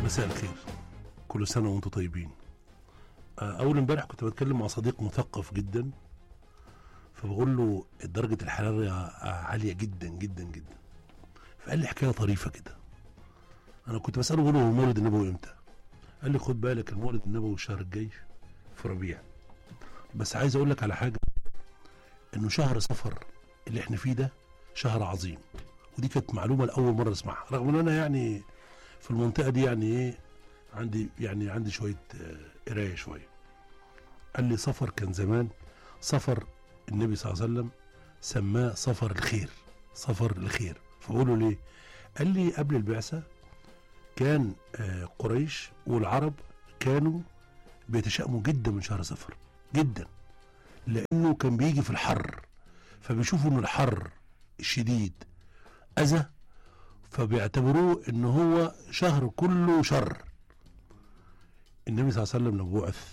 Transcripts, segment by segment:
مساء الخير كل سنة وانتم طيبين آه، أول امبارح كنت بتكلم مع صديق مثقف جدا فبقول له درجة الحرارة عالية جدا جدا جدا فقال لي حكاية طريفة كده أنا كنت بسأله بقول له هو المولد النبوي إمتى؟ قال لي خد بالك المولد النبوي الشهر الجاي في ربيع بس عايز أقول لك على حاجة إنه شهر صفر اللي إحنا فيه ده شهر عظيم ودي كانت معلومة لأول مرة أسمعها رغم إن أنا يعني في المنطقة دي يعني إيه عندي يعني عندي شوية آه، قراية شوية قال لي سفر كان زمان سفر النبي صلى الله عليه وسلم سماه سفر الخير سفر الخير فقوله ليه قال لي قبل البعثة كان آه، قريش والعرب كانوا بيتشائموا جدا من شهر سفر جدا لانه كان بيجي في الحر فبيشوفوا ان الحر الشديد اذى فبيعتبروه ان هو شهر كله شر النبي صلى الله عليه وسلم لما بعث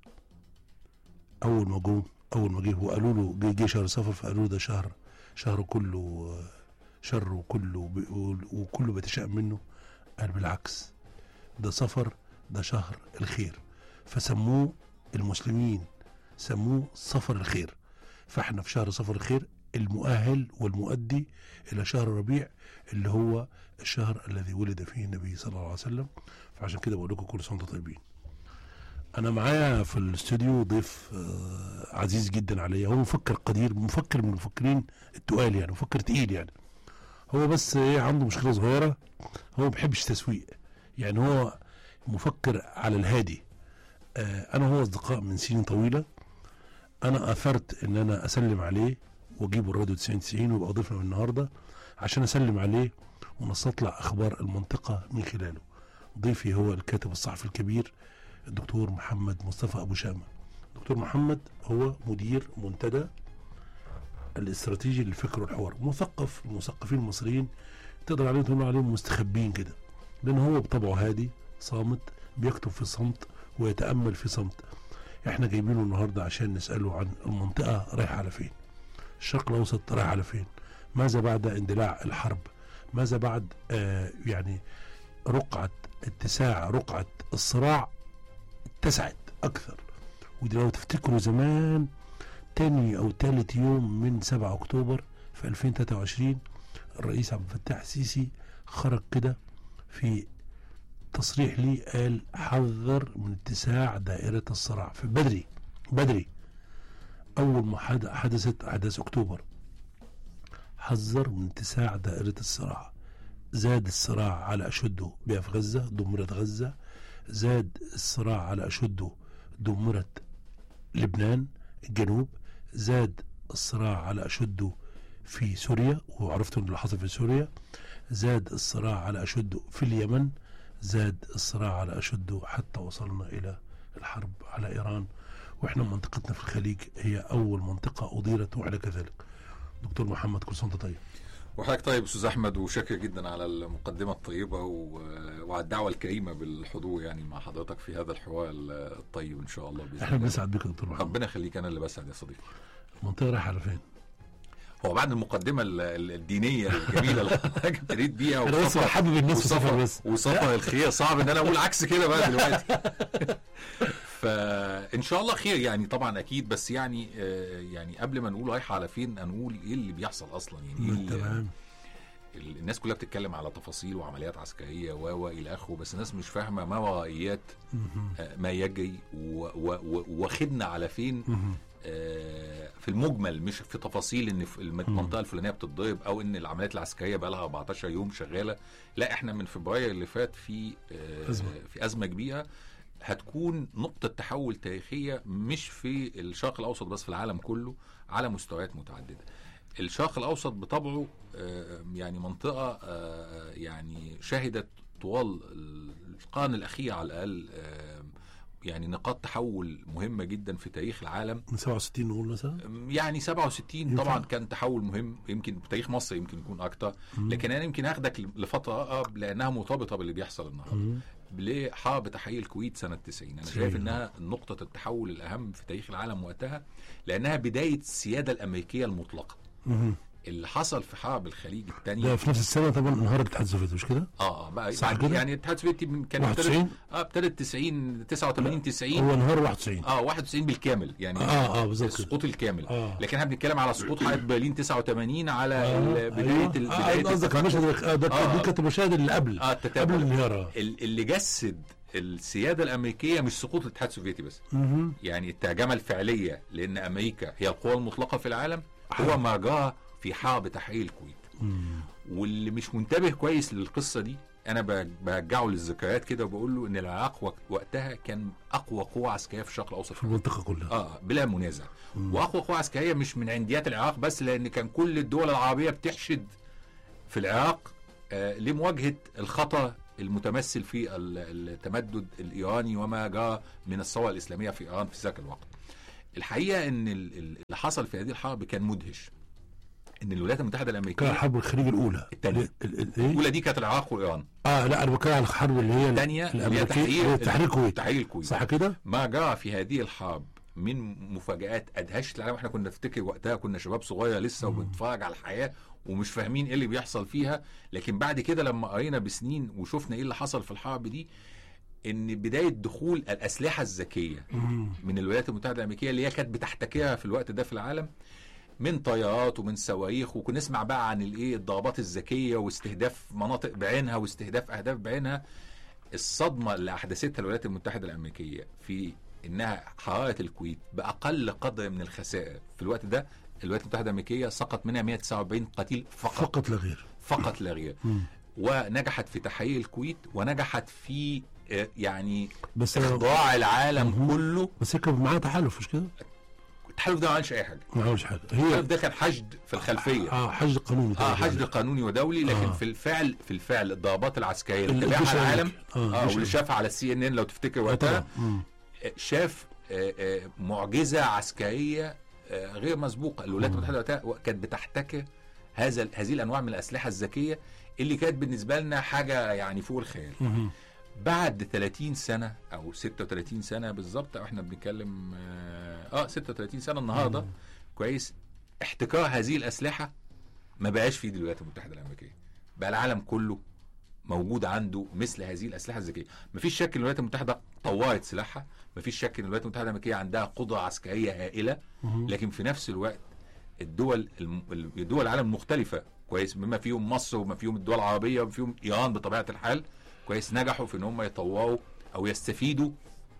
اول ما جم اول ما جه وقالوا له جه, جه شهر صفر فقالوا له ده شهر شهر كله آه، شر وكله بي- وكله بيتشائم منه قال بالعكس ده سفر ده شهر الخير فسموه المسلمين سموه سفر الخير فاحنا في شهر سفر الخير المؤهل والمؤدي الى شهر ربيع اللي هو الشهر الذي ولد فيه النبي صلى الله عليه وسلم فعشان كده بقول لكم كل سنه وانتم طيبين انا معايا في الاستوديو ضيف آه، عزيز جدا عليا هو مفكر قدير مفكر من المفكرين التقال يعني مفكر تقيل يعني هو بس ايه عنده مشكله صغيره هو ما بيحبش تسويق يعني هو مفكر على الهادي آه انا هو اصدقاء من سنين طويله انا اثرت ان انا اسلم عليه واجيبه الراديو 90 90 ويبقى ضيفنا من النهارده عشان اسلم عليه ونستطلع اخبار المنطقه من خلاله ضيفي هو الكاتب الصحفي الكبير الدكتور محمد مصطفى ابو شامه دكتور محمد هو مدير منتدى الاستراتيجي للفكر والحوار مثقف المثقفين المصريين تقدر عليهم تقول عليهم مستخبين كده لان هو بطبعه هادي صامت بيكتب في صمت ويتامل في صمت احنا جايبينه النهارده عشان نساله عن المنطقه رايحه على فين الشرق الاوسط رايح على فين ماذا بعد اندلاع الحرب ماذا بعد آه يعني رقعه اتساع رقعه الصراع اتسعت اكثر ودي لو تفتكروا زمان تاني او تالت يوم من 7 اكتوبر في 2023 الرئيس عبد الفتاح السيسي خرج كده في تصريح لي قال حذر من اتساع دائرة الصراع في بدري بدري أول ما حد- حدثت أحداث أكتوبر حذر من اتساع دائرة الصراع زاد الصراع على أشده بها في غزة دمرت غزة زاد الصراع على أشده دمرت لبنان الجنوب زاد الصراع على أشده في سوريا وعرفتوا اللي حصل في سوريا زاد الصراع على أشده في اليمن زاد الصراع على أشده حتى وصلنا إلى الحرب على إيران وإحنا منطقتنا في الخليج هي أول منطقة أضيرت وعلى كذلك دكتور محمد كل سنة وأنت طيب وحضرتك طيب استاذ احمد وشاكر جدا على المقدمه الطيبه و... وعلى الدعوه الكريمه بالحضور يعني مع حضرتك في هذا الحوار الطيب ان شاء الله باذن إحنا الله بنسعد بك يا دكتور محمد ربنا يخليك انا اللي بسعد يا صديقي المنطقة رايحة على فين؟ هو بعد المقدمه ال- ال- الدينيه الجميله اللي حضرتك ابتديت بيها أنا بس وسفر- حابب الناس في سفر وسفر بس وسفر الخير صعب ان انا اقول عكس كده بقى دلوقتي فان شاء الله خير يعني طبعا اكيد بس يعني آه، يعني قبل ما نقول رايحه على فين هنقول ايه اللي بيحصل اصلا يعني ايه اللي- تمام ال- الناس كلها بتتكلم على تفاصيل وعمليات عسكريه و و الى اخره بس الناس مش فاهمه ما ورائيات مهم. آه، ما يجري و- و- و- واخدنا على فين مهم. آه، في المجمل مش في تفاصيل ان في الم- المنطقه الفلانيه بتتضرب او ان العمليات العسكريه بقى لها 14 يوم شغاله لا احنا من فبراير اللي فات في آه، أزمة. في ازمه كبيره هتكون نقطة تحول تاريخية مش في الشرق الأوسط بس في العالم كله على مستويات متعددة. الشرق الأوسط بطبعه آه، يعني منطقة آه، يعني شهدت طوال القرن الأخير على الأقل آه، يعني نقاط تحول مهمة جدا في تاريخ العالم من 67 نقول مثلا يعني 67 ينفع. طبعا كان تحول مهم يمكن في تاريخ مصر يمكن يكون اكتر لكن انا يمكن هاخدك لفتره اقرب لانها مرتبطه باللي بيحصل النهارده مم. لحرب تحقيق الكويت سنه 90 انا تسعين. شايف انها نقطه التحول الاهم في تاريخ العالم وقتها لانها بدايه السياده الامريكيه المطلقه مهم. اللي حصل في حرب الخليج ده الثانيه في نفس السنه طبعا انهار الاتحاد السوفيتي مش كده؟ اه اه بقى صح بعد- كده؟ يعني الاتحاد السوفيتي من- كان ابتدت 91 اه ابتدت 90 89 90 هو انهار 91 اه 91 بالكامل يعني اه اه بالظبط كده السقوط الكامل آه. لكن احنا بنتكلم على سقوط حائط برلين 89 على آه، ال- بدايه أيوة. ال- آه، بدايه قصدك التفكك. المشهد آه، ده آه. دي كانت المشاهد اللي قبل اه قبل التتابع الانهيار آه. ال- اللي جسد السياده الامريكيه مش سقوط الاتحاد السوفيتي بس مهم. يعني الترجمه الفعليه لان امريكا هي القوى المطلقه في العالم هو حرب. ما جرى في حرب تحرير الكويت مم. واللي مش منتبه كويس للقصه دي انا ب- برجعه للذكريات كده وبقول له ان العراق وق- وقتها كان اقوى قوه عسكريه في الشرق الاوسط في المنطقه كلها اه بلا منازع مم. واقوى قوه عسكريه مش من عنديات العراق بس لان كان كل الدول العربيه بتحشد في العراق آه لمواجهه الخطر المتمثل في ال- التمدد الايراني وما جرى من الثوره الاسلاميه في ايران في ذاك الوقت. الحقيقه ان ال- ال- اللي حصل في هذه الحرب كان مدهش. ان الولايات المتحده كان الامريكيه حرب الخليج الاولى التانية. ال- ال- ايه؟ الاولى دي كانت العراق وايران، اه لا انا بتكلم على الحرب اللي هي الثانيه اللي هي الامريكيه تحرير هي تحرير الكويت تحرير الكويت صح كده؟ ما جرى في هذه الحرب من مفاجآت ادهشت العالم احنا كنا نفتكر وقتها كنا شباب صغير لسه مم. وبنتفرج على الحياه ومش فاهمين ايه اللي بيحصل فيها لكن بعد كده لما قرينا بسنين وشفنا ايه اللي حصل في الحرب دي ان بدايه دخول الاسلحه الذكيه مم. من الولايات المتحده الامريكيه اللي هي كانت بتحتكرها في الوقت ده في العالم من طيارات ومن صواريخ وكنا نسمع بقى عن الايه الضربات الذكيه واستهداف مناطق بعينها واستهداف اهداف بعينها الصدمه اللي احدثتها الولايات المتحده الامريكيه في انها حراره الكويت باقل قدر من الخسائر في الوقت ده الولايات المتحده الامريكيه سقط منها 149 قتيل فقط فقط لا غير فقط لا غير مم. ونجحت في تحرير الكويت ونجحت في آه، يعني بس اخضاع العالم مهم. كله بس هي كان معاها تحالف مش كده؟ التحالف ده ما عملش اي حاجه ما عملش حاجه التحالف هي ده كان حشد في الخلفيه اه حشد قانوني اه تقريباً. حشد قانوني ودولي لكن آه. في الفعل في الفعل الضربات العسكريه اللي ال- تابعها الجيش العالم الأمريكي. اه الجيش واللي شافها على السي ان ان لو تفتكر آه، وقتها طبعا مم. آه، شاف آه، آه، معجزه عسكريه آه، غير مسبوقه الولايات مم. المتحده وقتها كانت بتحتكر هذا هذه الانواع من الاسلحه الذكيه اللي كانت بالنسبه لنا حاجه يعني فوق الخيال مم. بعد 30 سنه او 36 سنه بالظبط او احنا بنتكلم اه آه، 36 سنه النهارده مم. كويس احتكار هذه الاسلحه ما بقاش في ايد الولايات المتحده الامريكيه بقى العالم كله موجود عنده مثل هذه الاسلحه الذكيه مفيش شك ان الولايات المتحده طورت سلاحها مفيش شك ان الولايات المتحده الامريكيه عندها قدره عسكريه هائله مم. لكن في نفس الوقت الدول الم- الدول العالم المختلفه كويس بما فيهم مصر وما فيهم الدول العربيه وما فيهم ايران بطبيعه الحال كويس نجحوا في ان هم يطوروا او يستفيدوا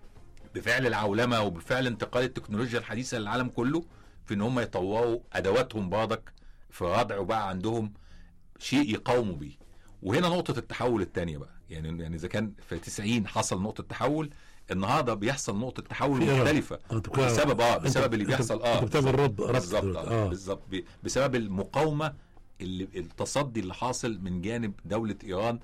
بفعل العولمه وبفعل انتقال التكنولوجيا الحديثه للعالم كله في ان هم يطوروا ادواتهم برضك في ردع وبقى عندهم شيء يقاوموا بيه وهنا نقطه التحول الثانيه بقى يعني يعني اذا كان في 90 حصل نقطه تحول النهارده بيحصل نقطه تحول في إيران. مختلفه أنت بتتكلم- بسبب اه أنت- بسبب اللي أنت- بيحصل اه انت بتعمل رب ربط بالظبط دلوقتي. آه. اه بالظبط ب- بسبب المقاومه اللي التصدي اللي حاصل من جانب دوله ايران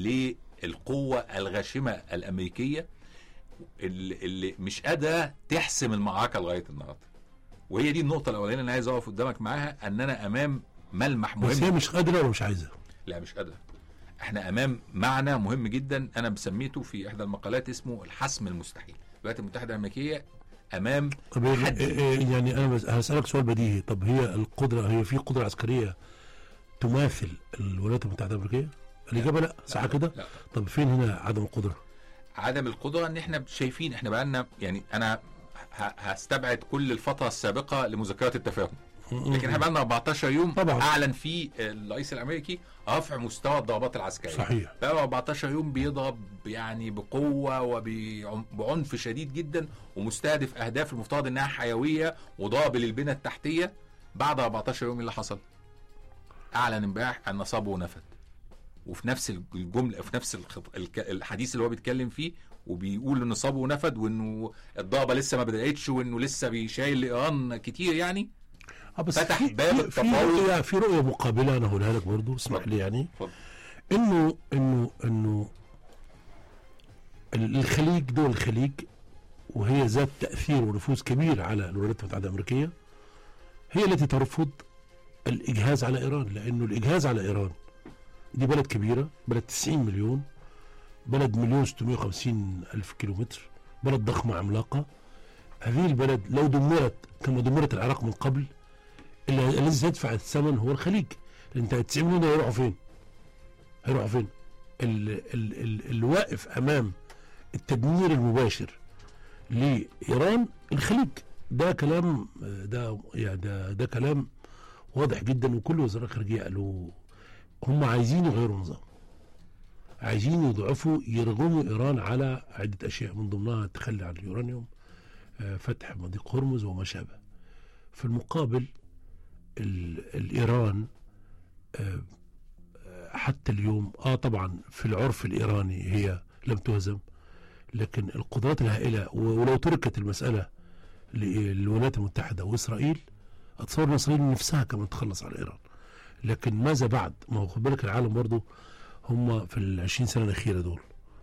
للقوه الغاشمه الامريكيه اللي, اللي مش قادره تحسم المعركه لغايه النهارده وهي دي النقطه الاولانيه اللي انا عايز اقف قدامك معاها اننا امام ملمح بس هي مهم مش قادره ولا مش عايزه لا مش قادره احنا امام معنى مهم جدا انا مسميته في احدى المقالات اسمه الحسم المستحيل الولايات المتحده الامريكيه امام طب هي- حد. إيه- إيه يعني انا بس هسالك سؤال بديهي طب هي القدره هي في قدره عسكريه تماثل الولايات المتحده الامريكيه؟ الاجابه لا صح كده؟ لا طب فين هنا عدم القدره؟ عدم القدره ان احنا شايفين احنا بقالنا يعني انا ه- هستبعد كل الفتره السابقه لمذكرات التفاهم لكن احنا بقالنا 14 يوم طبعا. اعلن فيه الرئيس الامريكي رفع مستوى الضربات العسكريه صحيح بقى 14 يوم بيضرب يعني بقوه وبعنف شديد جدا ومستهدف اهداف المفترض انها حيويه وضرب للبنى التحتيه بعد 14 يوم إيه اللي حصل اعلن امبارح ان صابه نفد وفي نفس الجمله في نفس الخط... الك- الحديث اللي هو بيتكلم فيه وبيقول ان صابه نفد وانه الضربه لسه ما بداتش وانه لسه بيشايل لايران كتير يعني اه بس فتح في باب في- في التفاوض. رؤيه في رؤيه مقابله انا هقولها لك برضه اسمح اتفضل. لي يعني اتفضل. انه انه انه ال- الخليج دول الخليج وهي ذات تاثير ونفوذ كبير على الولايات المتحده الامريكيه هي التي ترفض الاجهاز على ايران لانه الاجهاز على ايران دي بلد كبيره بلد 90 مليون بلد مليون 650 الف كيلومتر بلد ضخمه عملاقه هذه البلد لو دمرت كما دمرت العراق من قبل اللي- الذي سيدفع الثمن هو الخليج انت 90 مليون دول هيروحوا فين؟ هيروحوا فين؟ ال- ال- ال- اللي واقف امام التدمير المباشر لايران الخليج ده كلام آه، ده يعني ده, ده كلام واضح جدا وكل وزراء الخارجيه قالوا هم عايزين يغيروا النظام عايزين يضعفوا يرغموا ايران على عده اشياء من ضمنها التخلي عن اليورانيوم آه، فتح مضيق هرمز وما شابه في المقابل ال- الايران آه، آه، حتى اليوم اه طبعا في العرف الايراني هي لم تهزم لكن القدرات الهائله و- ولو تركت المساله للولايات المتحده واسرائيل اتصور ان اسرائيل نفسها كمان تخلص على ايران لكن ماذا بعد؟ ما هو خد بالك العالم برضه هم في ال 20 سنه الاخيره دول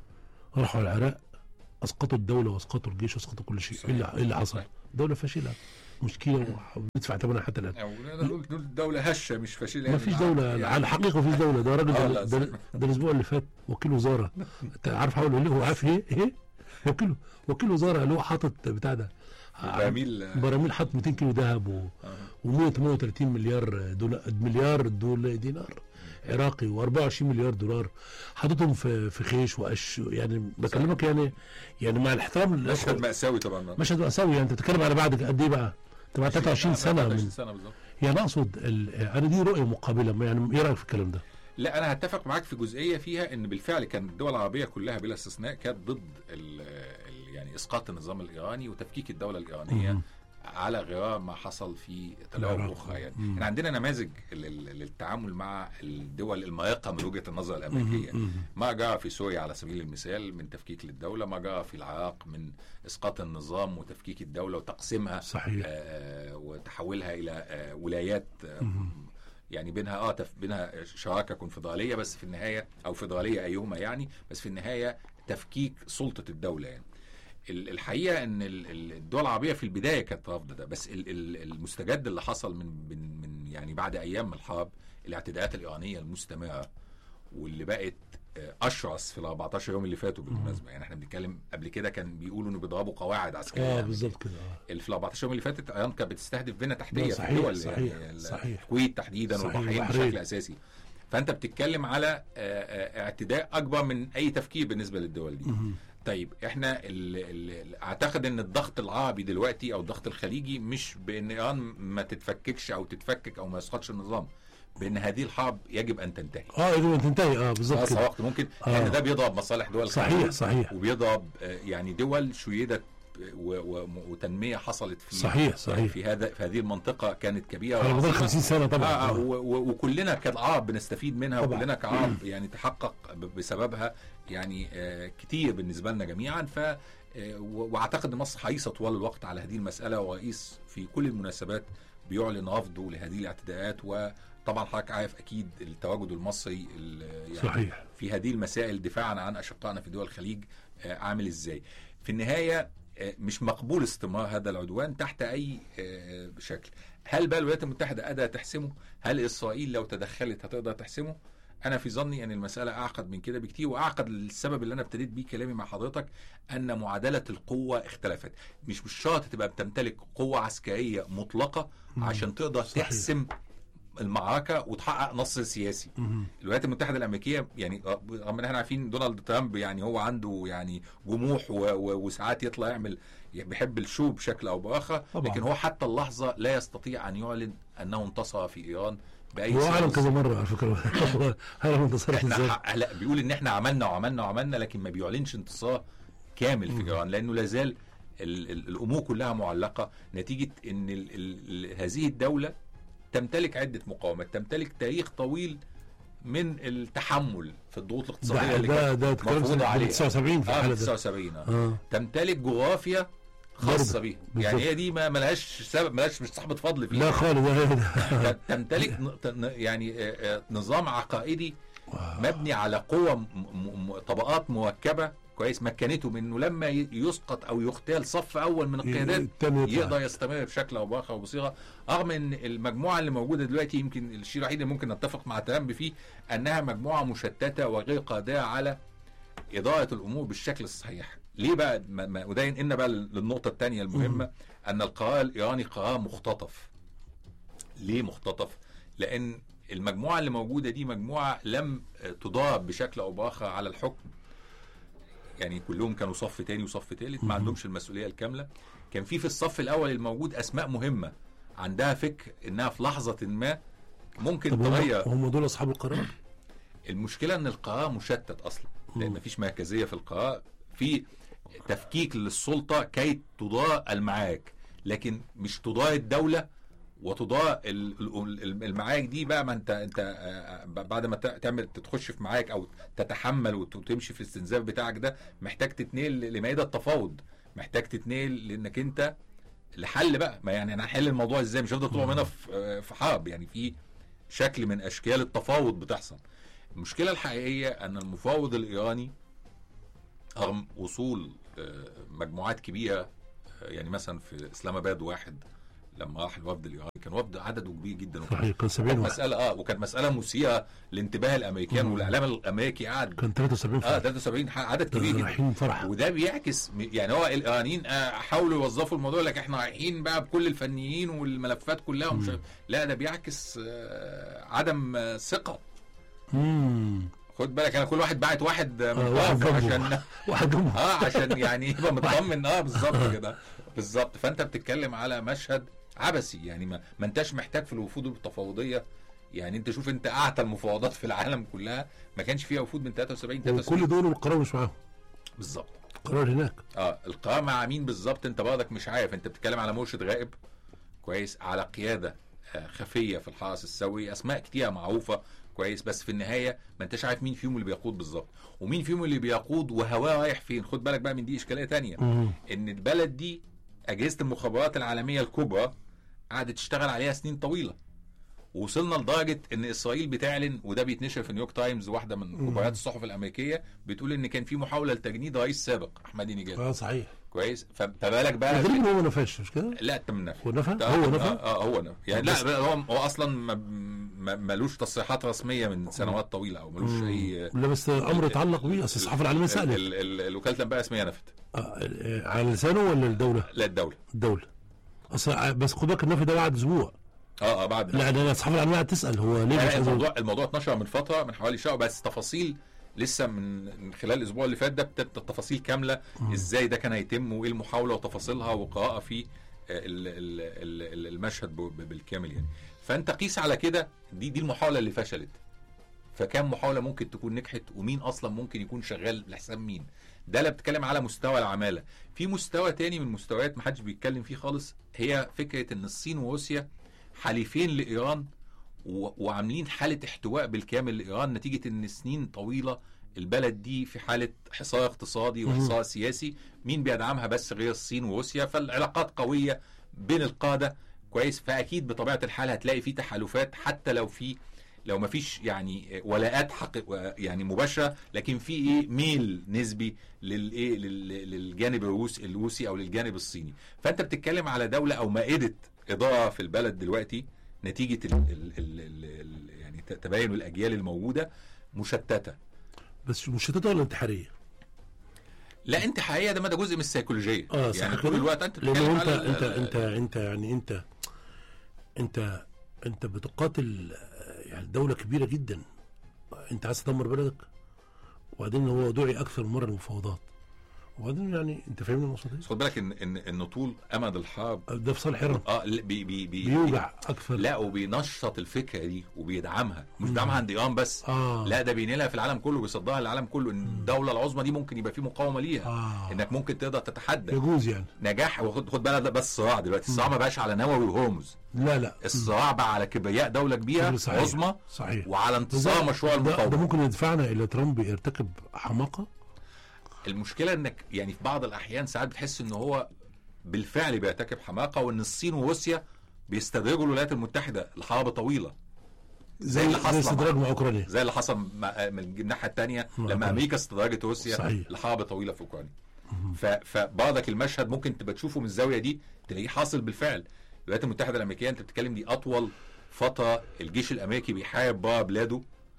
راحوا على العراق اسقطوا الدوله واسقطوا الجيش واسقطوا كل شيء ايه اللي إيه اللي حصل؟ صحيح. دوله فاشله مشكله وبندفع ثمنها حتى الان او نقدر نقول نقول دوله هشه مش فاشله ما فيش يعني. دولة يعني على الحقيقة ما فيش دولة ده راجل آه، ده, لا، ده, صح. ده الأسبوع اللي فات وكيل وزارة أنت عارف حاول يقول هو عارف إيه إيه وكيل وكيل وزارة اللي هو حاطط بتاع ده براميل براميل حاط 200 كيلو ذهب و آه. و138 مليار دولار مليار دول دينار عراقي و24 مليار دولار حاططهم في في خيش وقش يعني بكلمك يعني يعني مع الاحترام مشهد للأخوة مأساوي طبعا مشهد مأساوي يعني انت بتتكلم على بعد قد ايه بقى؟ انت بعد 23 سنة 23 من سنه بالظبط يعني اقصد ال- انا دي رؤية مقابلة ما يعني ايه رأيك في الكلام ده؟ لا انا هتفق معاك في جزئيه فيها ان بالفعل كان الدول العربيه كلها بلا استثناء كانت ضد ال ال يعني اسقاط النظام الايراني وتفكيك الدوله الايرانيه مم. على غرار ما حصل في تجارب العراق. اخرى يعني مم. احنا عندنا نماذج لل- للتعامل مع الدول المائقه من وجهه النظر الامريكيه مم. ما جرى في سوريا على سبيل المثال من تفكيك للدوله ما جرى في العراق من اسقاط النظام وتفكيك الدوله وتقسيمها صحيح آه، وتحولها الى آه، ولايات آه، مم. يعني بينها اه تف بينها شراكه كونفدراليه بس في النهايه او فدراليه ايهما يعني بس في النهايه تفكيك سلطه الدوله يعني ال- الحقيقه ان ال- ال- الدول العربيه في البدايه كانت رافضه ده بس ال- ال- المستجد اللي حصل من من من يعني بعد ايام الحرب الاعتداءات الايرانيه المستمره واللي بقت آه، اشرس في ال 14 يوم اللي فاتوا بالمناسبه يعني احنا بنتكلم قبل كده كان بيقولوا انه بيضربوا قواعد عسكريه اه أمريكية. بالظبط كده اه اللي في ال 14 يوم اللي فاتت ايران كانت بتستهدف بنى تحتيه لا، في صحيح، الدول صحيح، يعني صحيح. الكويت تحديدا صحيح، والبحرين البحرين. بشكل اساسي فانت بتتكلم على آه، آه، اعتداء اكبر من اي تفكير بالنسبه للدول دي مم. طيب احنا ال ال اعتقد ان الضغط العربي دلوقتي او الضغط الخليجي مش بان ايران ما تتفككش او تتفكك او ما يسقطش النظام بان هذه الحرب يجب ان تنتهي اه يجب ان تنتهي اه بالظبط خلاص كده وقت ممكن آه. لان ده بيضرب مصالح دول صحيح الخليج صحيح وبيضرب آه، يعني دول شيدت و- و- وتنميه حصلت في صحيح صحيح في هذا في هذه المنطقه كانت كبيره على مدار وعظيمة. 50 سنه طبعا آه آه آه. و- و- وكلنا كعرب بنستفيد منها طبعا. وكلنا كعرب يعني تحقق ب- بسببها يعني آه كتير بالنسبه لنا جميعا ف آه، و- واعتقد ان مصر حريصه طوال الوقت على هذه المساله ورئيس في كل المناسبات بيعلن رفضه لهذه الاعتداءات وطبعا حضرتك عارف اكيد التواجد المصري ال- يعني صحيح في هذه المسائل دفاعا عن اشقائنا في دول الخليج آه، عامل ازاي في النهايه آه، مش مقبول استمرار هذا العدوان تحت اي آه، شكل هل بقى الولايات المتحده قادره تحسمه هل اسرائيل لو تدخلت هتقدر تحسمه انا في ظني ان المساله اعقد من كده بكتير واعقد للسبب اللي انا ابتديت بيه كلامي مع حضرتك ان معادله القوه اختلفت مش مش شرط تبقى بتمتلك قوه عسكريه مطلقه مم. عشان تقدر صحيح. تحسم المعركه وتحقق نصر سياسي مم. الولايات المتحده الامريكيه يعني رغم ان احنا عارفين دونالد ترامب يعني هو عنده يعني جموح و- و- وساعات يطلع يعمل بيحب الشو بشكل او باخر طبعا. لكن هو حتى اللحظه لا يستطيع ان يعلن انه انتصر في ايران باي هو صورة. اعلن كذا مره على فكره هو اعلن انتصارات احنا ازاي ح- لا بيقول ان احنا عملنا وعملنا وعملنا لكن ما بيعلنش انتصار كامل في مم. ايران لانه لا زال ال- ال- الامور كلها معلقه نتيجه ان ال ال هذه الدوله تمتلك عده مقاومات تمتلك تاريخ طويل من التحمل في الضغوط الاقتصاديه ده اللي ده كانت ده تتكلم مفروضة سنه عليها. 79 في اه الحاله في ده 79 آه. اه تمتلك جغرافيا خاصه برضه. بيها بالظبط. يعني هي دي ما ملهاش سبب ملهاش مش صاحبه فضل فيها لا خالص ده- ده ت- تمتلك ن- ت- يعني آه، آه، نظام عقائدي آه. مبني على قوة م- م- م- طبقات مركبة كويس مكنته من انه لما ي- يسقط او يغتال صف اول من القيادات التاني يطلع. يقدر يستمر بشكل او باخر وبصيغه رغم ان المجموعه اللي موجوده دلوقتي يمكن الشيء الوحيد اللي ممكن نتفق مع ترامب فيه انها مجموعه مشتته وغير قادره على اداره الامور بالشكل الصحيح. ليه بقى ما- ما- وده ينقلنا بقى للنقطه الثانيه المهمه ان القرار الايراني قرار مختطف. ليه مختطف لان المجموعه اللي موجوده دي مجموعه لم تضاد بشكل او باخر على الحكم يعني كلهم كانوا صف تاني وصف تالت ما مهم. عندهمش المسؤوليه الكامله كان في في الصف الاول الموجود اسماء مهمه عندها فكر انها في لحظه ما ممكن طب هم, تغير هم دول اصحاب القرار المشكله ان القرار مشتت اصلا لان مم. مفيش مركزيه في القرار في تفكيك للسلطه كي تضاء المعارك لكن مش تضاء الدوله وتضاء ال- ال- ال- المعارك دي بقى ما انت انت آه، بعد ما ت- تعمل تخش في معارك او تتحمل وت- وتمشي في الاستنزاف بتاعك ده محتاج تتنقل لمائده التفاوض محتاج تتنقل لانك انت لحل بقى ما يعني انا هحل الموضوع ازاي مش هفضل طول عمرنا في آه، في حرب يعني في شكل من اشكال التفاوض بتحصل المشكله الحقيقيه ان المفاوض الايراني رغم وصول آه، مجموعات كبيره آه، يعني مثلا في اسلام اباد واحد لما راح الوفد الايراني كان وفد عدده كبير جدا وكان صحيح كان 70 كانت واحد مساله اه وكانت مساله مثيره لانتباه الامريكان مم. والاعلام الامريكي قعد كان 73 اه فرد 73 ح- عدد كبير جدا رايحين فرح وده بيعكس م- يعني هو الايرانيين آه، حاولوا يوظفوا الموضوع لك احنا رايحين بقى بكل الفنيين والملفات كلها ومش مم. عارف- لا ده بيعكس آه، عدم آه، ثقه امم خد بالك انا كل واحد باعت واحد آه، من آه، واحد طرفه جنبه. عشان واحد جنبه اه عشان يعني يبقى مطمن اه بالظبط كده بالظبط فانت بتتكلم على مشهد عبثي يعني ما, ما انتش محتاج في الوفود التفاوضيه يعني انت شوف انت اعتى المفاوضات في العالم كلها ما كانش فيها وفود من 73 73 وكل دول القرار مش معاهم بالظبط القرار هناك اه القرار مع مين بالظبط انت برضك مش عارف انت بتتكلم على مرشد غائب كويس على قياده آه، خفيه في الحرس السوي اسماء كتيره معروفه كويس بس في النهايه ما انتش عارف مين فيهم اللي بيقود بالظبط ومين فيهم اللي بيقود وهواه رايح فين خد بالك بقى من دي اشكاليه تانية مم. ان البلد دي اجهزه المخابرات العالميه الكبرى قعدت تشتغل عليها سنين طويله وصلنا لدرجه ان اسرائيل بتعلن وده بيتنشر في نيويورك تايمز واحده من مم. كبريات الصحف الامريكيه بتقول ان كان في محاوله لتجنيد رئيس سابق احمدي نجاد اه صحيح كويس ف- فبالك بقى الغريب ان هو ما نفاش مش كده؟ لا تم نفي هو نفى؟ ده- هو آه نفى؟ اه هو نفى يعني بس- لا هو هو اصلا ما- ما- ملوش تصريحات رسميه من سنوات طويله او ملوش اي لا بس امر يتعلق بيه اصل الصحافه العالميه ال- سالت ال- ال- الوكاله الانباء الرسميه نفت آه، آه، على لسانه ولا الدوله؟ لا الدوله الدوله اصل ع- بس خد بالك النفي ده بعد اسبوع اه اه بعد لا ده الصحافه العالميه قاعده تسال هو ليه لا مش عايز الموضوع الموضوع اتنشر من فتره من حوالي شهر بس تفاصيل لسه من من خلال الاسبوع اللي فات ده ابتدت التفاصيل كامله مم. ازاي ده كان هيتم وايه المحاوله وتفاصيلها وقراءه في آه، ال- ال- ال- المشهد ب- ب- بالكامل يعني فانت قيس على كده دي دي المحاوله اللي فشلت فكم محاوله ممكن تكون نجحت ومين اصلا ممكن يكون شغال لحساب مين ده لا بتتكلم على مستوى العماله في مستوى تاني من مستويات محدش بيتكلم فيه خالص هي فكره ان الصين وروسيا حليفين لايران و- وعاملين حاله احتواء بالكامل لايران نتيجه ان سنين طويله البلد دي في حاله حصار اقتصادي وحصار سياسي مين بيدعمها بس غير الصين وروسيا فالعلاقات قويه بين القاده كويس فاكيد بطبيعه الحال هتلاقي في تحالفات حتى لو في لو ما فيش يعني ولاءات حق يعني مباشره لكن في ايه ميل نسبي للايه لل- للجانب الروسي الروسي او للجانب الصيني فانت بتتكلم على دوله او مائده اداره في البلد دلوقتي نتيجه ال ال ال ال ال يعني ت- تباين الاجيال الموجوده مشتته بس مشتته ولا انتحاريه؟ لا انت حقيقه ده ما ده جزء من السيكولوجيه اه صح يعني كده؟ طول الوقت انت لانه بتتكلم انت على ال- انت ال- انت انت يعني انت انت انت بتقاتل آه، يعني دوله كبيره جدا انت عايز تدمر بلدك وبعدين هو دعي اكثر من مره المفاوضات وبعدين يعني انت فاهمني المقصود بس خد بالك ان ان ان طول امد الحرب ايه؟ ده في صالح ايران اه لا، بي بي بي بيوجع اكثر لا وبينشط الفكره دي وبيدعمها مش بيدعمها عند ايران بس اه لا ده بينقلها في العالم كله بيصدرها للعالم كله ان الدوله العظمى دي ممكن يبقى في مقاومه ليها اه انك ممكن تقدر تتحدى يجوز يعني نجاح وخد خد بالك ده بس صراع دلوقتي الصراع ما بقاش على نووي وهرمز لا لا الصراع بقى على كبرياء دوله كبيره صحيح. عظمى صحيح وعلى انتصار ده- مشروع ده, ده المقاومه ممكن يدفعنا الى ترامب يرتكب حماقه المشكله انك يعني في بعض الاحيان ساعات بتحس ان هو بالفعل بيرتكب حماقه وان الصين وروسيا بيستدرجوا الولايات المتحده لحرب طويله زي اللي زي حصل استدراج مع اوكرانيا زي اللي حصل مع- من الناحيه الثانيه مع لما أوكرانيا. امريكا استدرجت روسيا صحيح. لحرب طويله في اوكرانيا ف- فبعضك المشهد ممكن تبقى تشوفه من الزاويه دي تلاقيه حاصل بالفعل الولايات المتحده الامريكيه انت بتتكلم دي اطول فتره الجيش الامريكي بيحارب بره بلاده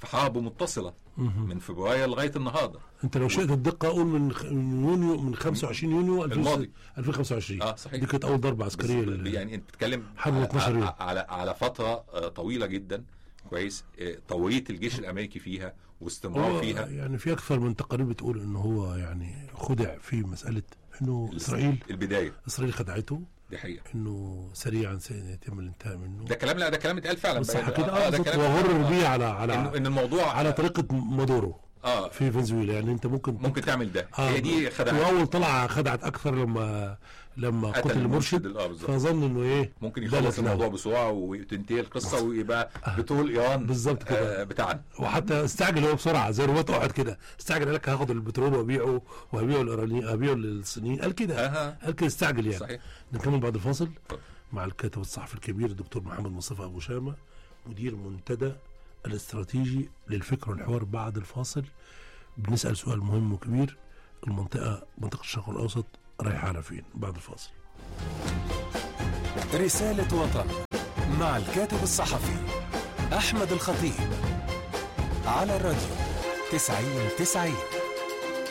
في حرب متصله مهم. من فبراير لغايه النهارده انت لو شئت الدقه اقول من خ- من يونيو من 25 يونيو 2000 الماضي. 2025 اه صحيح دي كانت اول ضربه بس عسكريه لل- يعني انت بتتكلم حرب على, 12 يوم. على, على على فتره آه، طويله جدا كويس آه، طويله الجيش الامريكي فيها واستمرار هو فيها يعني في اكثر من تقارير بتقول ان هو يعني خدع في مساله انه اسرائيل البدايه اسرائيل خدعته دي حقيقه انه سريعا سيتم الانتهاء منه ده كلام لا ده كلام اتقال فعلا صح بقى- كده آه، اه ده بالظبط كلام وغرر آه، بيه على ان على ان الموضوع على طريقه مادورو اه في فنزويلا يعني انت ممكن ممكن تعمل ده آه هي دي خدعه واول طلعه خدعت اكثر لما لما قتل قتل المرشد اه بالظبط فظن انه ايه ممكن ده يخلص الإسلام. الموضوع بسرعه وتنتهي القصه ويبقى بتقول ايران بالظبط كده. آه بتاعنا وحتى استعجل هو بسرعه زي رباط احد كده استعجل قال لك هاخد البترول وابيعه وابيعه للايرانيين ابيعه للصينيين قال كده اها قال كده استعجل يعني صحيح نكمل بعد الفاصل اتفضل. مع الكاتب الصحفي الكبير الدكتور محمد مصطفى ابو شامه مدير منتدى الاستراتيجي للفكر والحوار بعد الفاصل بنسال سؤال مهم وكبير المنطقه منطقه الشرق الاوسط رايحه على فين بعد الفاصل رسالة وطن مع الكاتب الصحفي أحمد الخطيب على الراديو تسعين تسعين